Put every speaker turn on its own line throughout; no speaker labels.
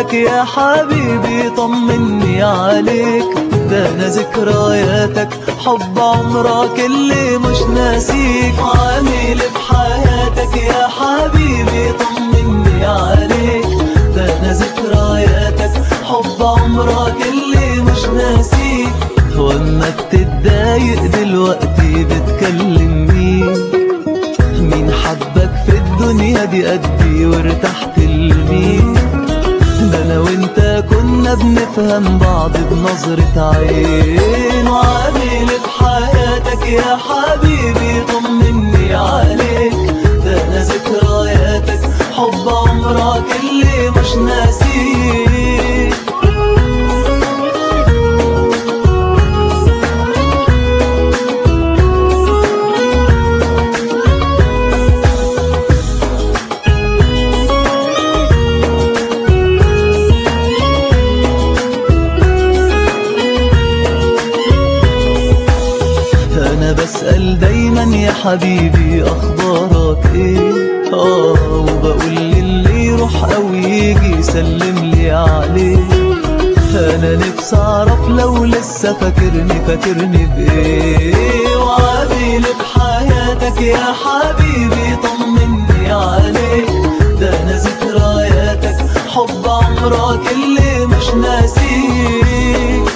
حياتك يا حبيبي طمني عليك ده انا ذكرياتك حب عمرك اللي مش ناسيك عامل بحياتك يا حبيبي طمني عليك ده انا ذكرياتك حب عمرك اللي مش ناسيك واما بتتضايق دلوقتي بتكلم مين مين حبك في الدنيا دي قدي وارتحت لمين ده انا وانت كنا بنفهم بعض بنظرة عين وعامل بحياتك يا حبيبي طمني عليك ده انا ذكرياتك حب عمرك اللي مش ناسيك انا بسأل دايما يا حبيبي اخبارك ايه اه وبقول للي يروح او يجي سلم لي عليه انا نفسي اعرف لو لسه فاكرني فاكرني بايه وعامل بحياتك يا حبيبي طمني عليك ده انا ذكرياتك حب عمرك اللي مش ناسيك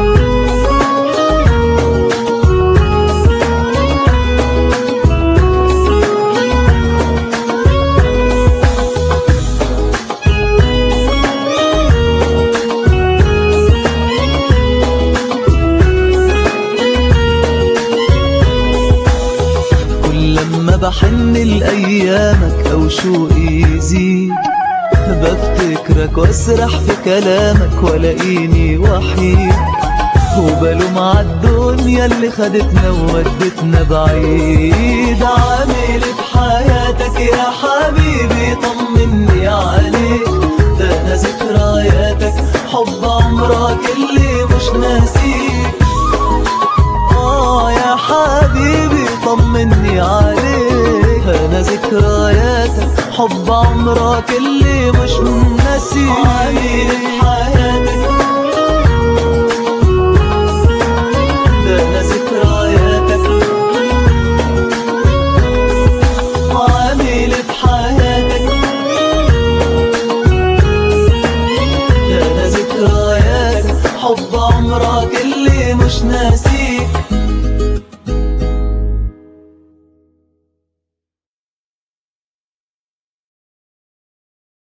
كل لما بحن لأيامك أو شوقي يزيد بفتكرك واسرح في كلامك ولاقيني وحيد وبلوم عالدنيا اللي خدتنا وودتنا بعيد عامل بحياتك يا حبيبي طمني عليك ده انا ذكرياتك حب عمرك اللي مش ناسيك آه يا حبيبي طمني عليك أنا ذكرياتك حب عمرك اللي مش ناسيك عامل حياتك ده أنا ذكرياتك عامل بحياتك ده أنا ذكرياتك حب عمرك اللي مش ناسيك